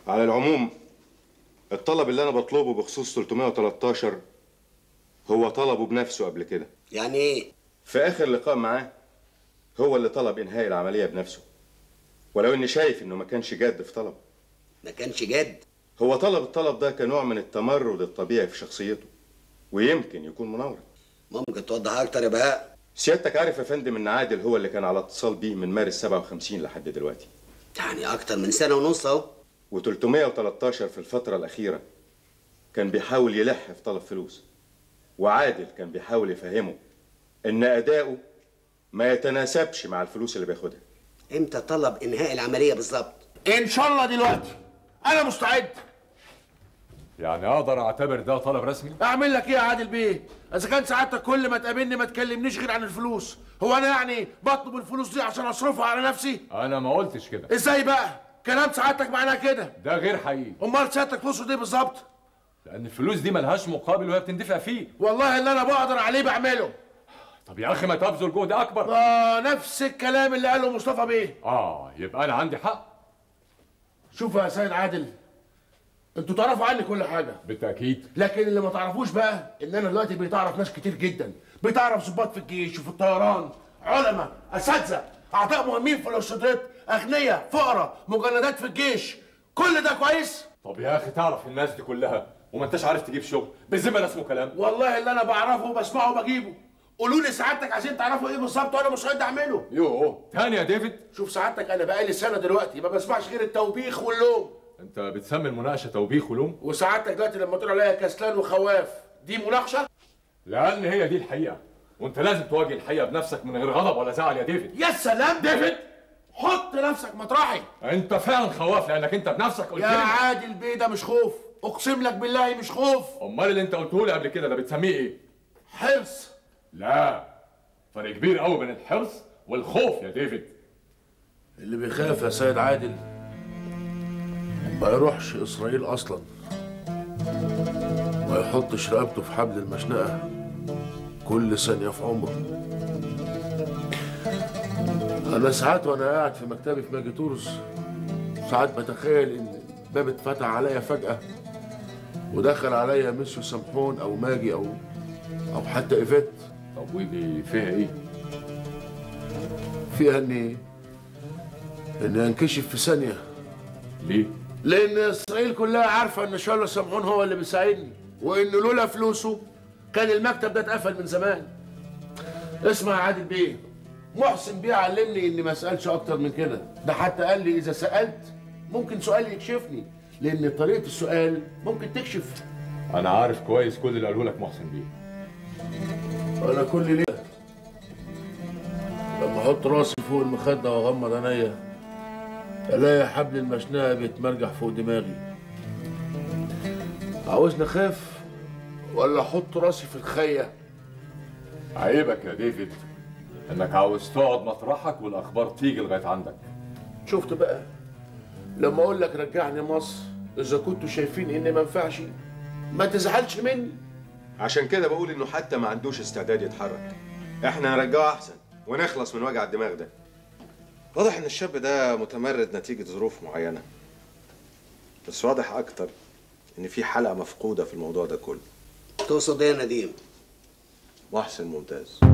على العموم الطلب اللي انا بطلبه بخصوص 313 هو طلبه بنفسه قبل كده يعني ايه في اخر لقاء معاه هو اللي طلب انهاء العمليه بنفسه ولو اني شايف انه ما كانش جاد في طلبه ما كانش جد هو طلب الطلب ده كنوع من التمرد الطبيعي في شخصيته ويمكن يكون مناورة ممكن توضح اكتر يا بهاء سيادتك عارف يا فندم ان عادل هو اللي كان على اتصال بيه من مارس 57 لحد دلوقتي يعني اكتر من سنه ونص اهو و313 في الفترة الأخيرة كان بيحاول يلح في طلب فلوس وعادل كان بيحاول يفهمه إن أداؤه ما يتناسبش مع الفلوس اللي بياخدها امتى طلب انهاء العمليه بالظبط ان شاء الله دلوقتي انا مستعد يعني اقدر اعتبر ده طلب رسمي اعمل لك ايه يا عادل بيه اذا كان سعادتك كل ما تقابلني ما تكلمنيش غير عن الفلوس هو انا يعني بطلب الفلوس دي عشان اصرفها على نفسي انا ما قلتش كده ازاي بقى كلام سعادتك معناه كده ده غير حقيقي امال سعادتك تقصد ايه بالظبط لان الفلوس دي ملهاش مقابل وهي بتندفع فيه والله اللي انا بقدر عليه بعمله طب يا اخي ما تبذل جهد اكبر اه نفس الكلام اللي قاله مصطفى بيه اه يبقى انا عندي حق شوف يا سيد عادل انتوا تعرفوا عني كل حاجه بالتاكيد لكن اللي ما تعرفوش بقى ان انا دلوقتي بيتعرف ناس كتير جدا بيتعرف ضباط في الجيش وفي الطيران علماء اساتذه اعضاء مهمين في الارشادات اغنياء فقراء مجندات في الجيش كل ده كويس طب يا اخي تعرف الناس دي كلها وما انتش عارف تجيب شغل بالذمه ده اسمه كلام والله اللي انا بعرفه وبسمعه وبجيبه قولوا لي سعادتك عايزين تعرفوا ايه بالظبط وانا مستعد اعمله يوه تاني يا ديفيد شوف سعادتك انا بقالي سنه دلوقتي ما بسمعش غير التوبيخ واللوم انت بتسمي المناقشه توبيخ ولوم وسعادتك دلوقتي لما تقول عليا كسلان وخواف دي مناقشه لان هي دي الحقيقه وانت لازم تواجه الحقيقه بنفسك من غير غضب ولا زعل يا ديفيد يا سلام ديفيد حط نفسك مطرحي انت فعلا خواف لانك انت بنفسك قلت يا لي عادل بيه ده مش خوف اقسم لك بالله مش خوف امال اللي انت قلته لي قبل كده ده بتسميه ايه حرص لا فرق كبير قوي بين الحرص والخوف يا ديفيد اللي بيخاف يا سيد عادل ما يروحش اسرائيل اصلا ما يحطش رقبته في حبل المشنقه كل ثانيه في عمره انا ساعات وانا قاعد في مكتبي في ماجي تورز ساعات بتخيل ان الباب اتفتح عليا فجاه ودخل عليا ميسيو سامحون او ماجي او او حتى ايفيت طب ودي فيها ايه فيها اني اني انكشف في ثانيه ليه لان اسرائيل كلها عارفه ان شارلو سمعون هو اللي بيساعدني وان لولا فلوسه كان المكتب ده اتقفل من زمان اسمع يا عادل بيه محسن بيه علمني اني ما اسالش اكتر من كده ده حتى قال لي اذا سالت ممكن سؤال يكشفني لان طريقه السؤال ممكن تكشف انا عارف كويس كل اللي قاله لك محسن بيه انا كل ليله لما احط راسي فوق المخده واغمض عينيا الاقي حبل المشنقه بيتمرجح فوق دماغي عاوزني اخاف ولا احط راسي في الخيه عيبك يا ديفيد انك عاوز تقعد مطرحك والاخبار تيجي لغايه عندك شفت بقى لما اقول لك رجعني مصر اذا كنتوا شايفين اني ما ينفعش ما تزعلش مني عشان كده بقول إنه حتى ما عندوش استعداد يتحرك إحنا نرجعه أحسن ونخلص من وجع الدماغ ده واضح ان الشاب ده متمرد نتيجة ظروف معينة بس واضح اكتر ان في حلقة مفقودة في الموضوع ده كله تقصد ايه يا نديم محسن ممتاز